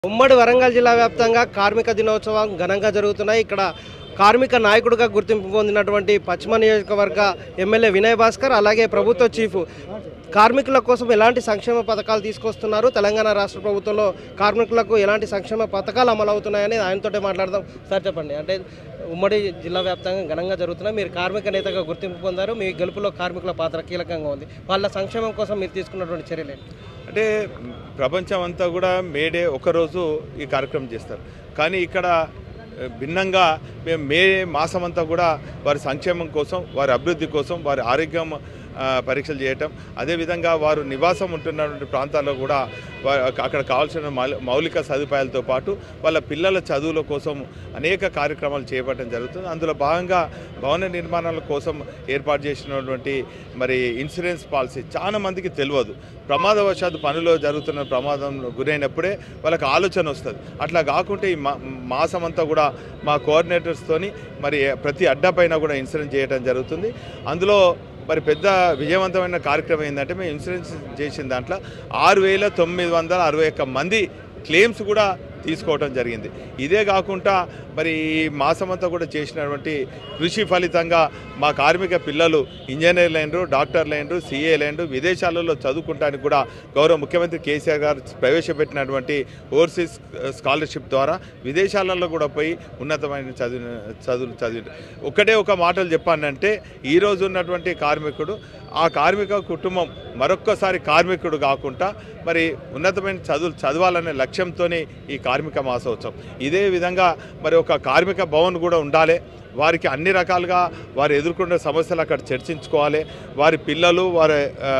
ఉమ్మడి వరంగల్ జిల్లా వ్యాప్తంగా కార్మిక దినోత్సవం ఘనంగా జరుగుతున్నాయి ఇక్కడ కార్మిక నాయకుడిగా గుర్తింపు పొందినటువంటి పశ్చిమ నియోజకవర్గ ఎమ్మెల్యే వినయ్ భాస్కర్ అలాగే ప్రభుత్వ చీఫ్ కార్మికుల కోసం ఎలాంటి సంక్షేమ పథకాలు తీసుకొస్తున్నారు తెలంగాణ రాష్ట్ర ప్రభుత్వంలో కార్మికులకు ఎలాంటి సంక్షేమ పథకాలు అమలు అవుతున్నాయని ఆయనతోటే మాట్లాడదాం సార్ చెప్పండి అంటే ఉమ్మడి జిల్లా వ్యాప్తంగా ఘనంగా జరుగుతున్నాయి మీరు కార్మిక నేతగా గుర్తింపు పొందారు మీ గెలుపులో కార్మికుల పాత్ర కీలకంగా ఉంది వాళ్ళ సంక్షేమం కోసం మీరు తీసుకున్నటువంటి చర్యలు ఏంటి? అంటే ప్రపంచం అంతా కూడా మేడే ఒకరోజు ఈ కార్యక్రమం చేస్తారు కానీ ఇక్కడ ఆ, భిన్నంగా మేము మే మాసం అంతా కూడా వారి సంక్షేమం కోసం వారి అభివృద్ధి కోసం వారి ఆరోగ్యం ఆ, పరీక్షలు చేయటం అదేవిధంగా వారు నివాసం ఉంటున్నటువంటి ప్రాంతాల్లో కూడా వా- అక్కడ కావాల్సిన మౌలి- మౌలిక సదుపాయాలతో పాటు వాళ్ళ పిల్లల చదువుల కోసం అనేక కార్యక్రమాలు చేపట్టడం జరుగుతుంది అందులో భాగంగా భవన నిర్మాణాల కోసం ఏర్పాటు చేసినటువంటి మరి ఇన్సూరెన్స్ పాలసీ చాలా మందికి తెలియదు ప్రమాదవశాత్తు పనిలో జరుగుతున్న ప్రమాదం గురైనప్పుడే వాళ్ళకి ఆలోచన వస్తుంది అట్లా కాకుంటే ఈ మా మాసం అంతా కూడా మా కోఆర్డినేటర్స్తోని మరి ప్రతి అడ్డపైన కూడా ఇన్సూరెన్స్ చేయడం జరుగుతుంది అందులో మరి పెద్ద విజయవంతమైన కార్యక్రమం ఏంటంటే మేము ఇన్సూరెన్స్ చేసిన దాంట్లో ఆరు వేల తొమ్మిది వందల అరవై ఒక్క మంది క్లెయిమ్స్ కూడా తీసుకోవడం జరిగింది ఇదే కాకుండా మరి ఈ మాసమంతా కూడా చేసినటువంటి కృషి ఫలితంగా మా కార్మిక పిల్లలు ఇంజనీర్లు అయినరు డాక్టర్లు అయినరు సీఏలు అయినరు విదేశాలలో చదువుకుంటానికి కూడా గౌరవ ముఖ్యమంత్రి కేసీఆర్ గారు ప్రవేశపెట్టినటువంటి ఓవర్సీస్ స్కాలర్షిప్ ద్వారా విదేశాలలో కూడా పోయి ఉన్నతమైన చదువు చదువులు చదివి ఒకటే ఒక మాటలు చెప్పానంటే ఈరోజు ఉన్నటువంటి కార్మికుడు ఆ కార్మిక కుటుంబం మరొక్కసారి కార్మికుడు కాకుండా మరి ఉన్నతమైన చదువులు చదవాలనే లక్ష్యంతోనే ఈ కార్మిక మాసోత్సవం ఇదే విధంగా మరి ఒక కార్మిక భవన్ కూడా ఉండాలి వారికి అన్ని రకాలుగా వారు ఎదుర్కొన్న సమస్యలు అక్కడ చర్చించుకోవాలి వారి పిల్లలు వారి ఆ,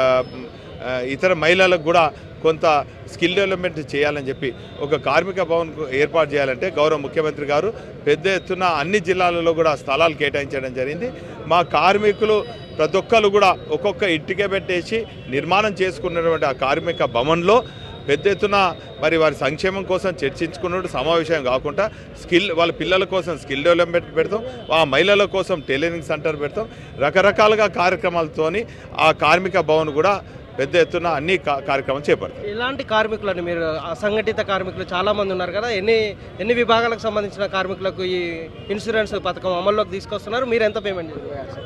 ఆ, ఇతర మహిళలకు కూడా కొంత స్కిల్ డెవలప్మెంట్ చేయాలని చెప్పి ఒక కార్మిక భవన్ ఏర్పాటు చేయాలంటే గౌరవ ముఖ్యమంత్రి గారు పెద్ద ఎత్తున అన్ని జిల్లాలలో కూడా స్థలాలు కేటాయించడం జరిగింది మా కార్మికులు ప్రతి ఒక్కరు కూడా ఒక్కొక్క ఇటుక పెట్టేసి నిర్మాణం చేసుకున్నటువంటి ఆ కార్మిక భవన్లో పెద్ద ఎత్తున మరి వారి సంక్షేమం కోసం చర్చించుకున్నట్టు సమావేశం కాకుండా స్కిల్ వాళ్ళ పిల్లల కోసం స్కిల్ డెవలప్మెంట్ పెడతాం ఆ మహిళల కోసం టైలరింగ్ సెంటర్ పెడతాం రకరకాలుగా కార్యక్రమాలతోని ఆ కార్మిక భవన్ కూడా పెద్ద ఎత్తున అన్ని కా- కార్యక్రమాలు చేపడతాం ఎలాంటి కార్మికులని మీరు అసంఘటిత కార్మికులు చాలా మంది ఉన్నారు కదా ఎన్ని ఎన్ని విభాగాలకు సంబంధించిన కార్మికులకు ఈ ఇన్సూరెన్స్ పథకం అమల్లోకి తీసుకొస్తున్నారు మీరు ఎంత పేమెంట్ చేయాల్సి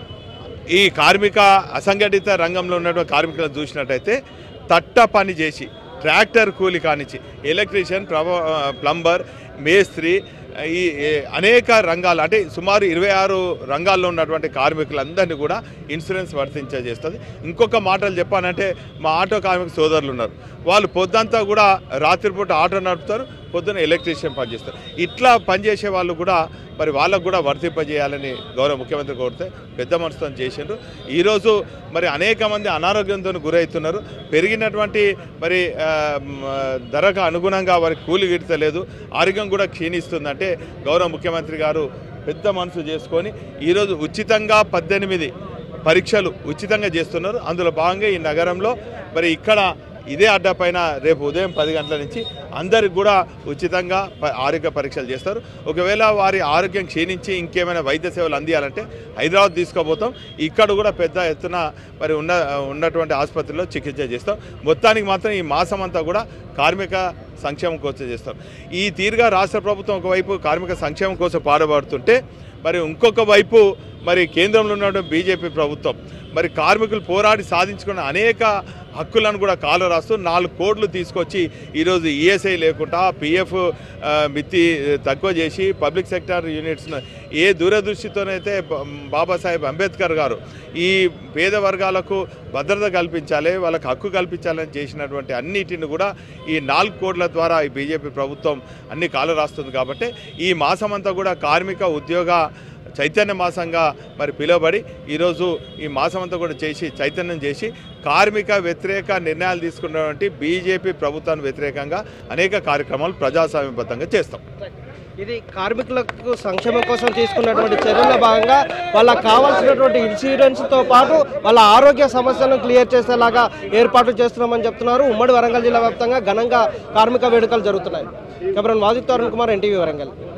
ఈ కార్మిక అసంఘటిత రంగంలో ఉన్నటువంటి కార్మికులను చూసినట్టయితే తట్ట పని చేసి ట్రాక్టర్ కూలి కానిచ్చి ఎలక్ట్రీషియన్ ప్లంబర్ మేస్త్రి ఈ ఈ అనేక రంగాలు అంటే సుమారు ఇరవై ఆరు రంగాల్లో ఉన్నటువంటి కార్మికులందరినీ కూడా ఇన్సూరెన్స్ వర్తించేస్తుంది ఇంకొక మాటలు చెప్పానంటే మా ఆటో కార్మిక సోదరులు ఉన్నారు వాళ్ళు పొద్దంతా కూడా రాత్రిపూట ఆటో నడుపుతారు పొద్దున ఎలక్ట్రీషియన్ పనిచేస్తారు ఇట్లా పనిచేసే వాళ్ళు కూడా మరి వాళ్ళకు కూడా వర్తింపజేయాలని గౌరవ ముఖ్యమంత్రి కోరితే పెద్ద మనసుతో చేసిండ్రు ఈరోజు మరి అనేక మంది అనారోగ్యంతో గురవుతున్నారు పెరిగినటువంటి మరి ఆ, మ్, ధరకు అనుగుణంగా వారికి కూలి గిడతలేదు ఆరోగ్యం కూడా క్షీణిస్తుందంటే గౌరవ ముఖ్యమంత్రి గారు పెద్ద మనసు చేసుకొని ఈరోజు ఉచితంగా పద్దెనిమిది పరీక్షలు ఉచితంగా చేస్తున్నారు అందులో భాగంగా ఈ నగరంలో మరి ఇక్కడ ఇదే అడ్డా పైన రేపు ఉదయం పది గంటల నుంచి అందరికి కూడా ఉచితంగా ప- ఆరోగ్య పరీక్షలు చేస్తారు ఒకవేళ వారి ఆరోగ్యం క్షీణించి ఇంకేమైనా వైద్య సేవలు అందియాలంటే హైదరాబాద్ తీసుకోబోతాం ఇక్కడ కూడా పెద్ద ఎత్తున మరి ఉన్న ఉన్నటువంటి ఆసుపత్రిలో చికిత్స చేస్తాం మొత్తానికి మాత్రం ఈ మాసం అంతా కూడా కార్మిక సంక్షేమం కోసం చేస్తాం ఈ తీరుగా రాష్ట్ర ప్రభుత్వం ఒకవైపు కార్మిక సంక్షేమం కోసం పాటుపడుతుంటే మరి ఇంకొక వైపు మరి కేంద్రంలో ఉన్నటువంటి బీజేపీ ప్రభుత్వం మరి కార్మికులు పోరాడి సాధించుకున్న అనేక హక్కులను కూడా కాలు రాస్తూ నాలుగు కోట్లు తీసుకొచ్చి ఈరోజు ఈఎస్ఐ లేకుండా పిఎఫ్ మిత్తి తక్కువ చేసి పబ్లిక్ సెక్టర్ యూనిట్స్ను ఏ దూరదృష్టితోనైతే బ- బాబాసాహెబ్ అంబేద్కర్ గారు ఈ పేద వర్గాలకు భద్రత కల్పించాలి వాళ్ళకి హక్కు కల్పించాలని చేసినటువంటి అన్నిటిని కూడా ఈ నాలుగు కోట్ల ద్వారా ఈ బీజేపీ ప్రభుత్వం అన్ని కాలు రాస్తుంది కాబట్టి ఈ మాసం అంతా కూడా కార్మిక ఉద్యోగ చైతన్య మాసంగా మరి పిలువబడి ఈరోజు ఈ మాసం అంతా కూడా చేసి చైతన్యం చేసి కార్మిక వ్యతిరేక నిర్ణయాలు తీసుకున్నటువంటి బీజేపీ ప్రభుత్వానికి వ్యతిరేకంగా అనేక కార్యక్రమాలు ప్రజాస్వామ్యబద్ధంగా చేస్తాం ఇది కార్మికులకు సంక్షేమం కోసం తీసుకున్నటువంటి చర్యల్లో భాగంగా వాళ్ళకి కావాల్సినటువంటి ఇన్సూరెన్స్తో పాటు వాళ్ళ ఆరోగ్య సమస్యలను క్లియర్ చేసేలాగా ఏర్పాట్లు చేస్తున్నామని చెప్తున్నారు ఉమ్మడి వరంగల్ జిల్లా వ్యాప్తంగా ఘనంగా కార్మిక వేడుకలు జరుగుతున్నాయి కెమెరాన్ వాజిత్ అరుణ్ కుమార్ ఎన్టీవీ వరంగల్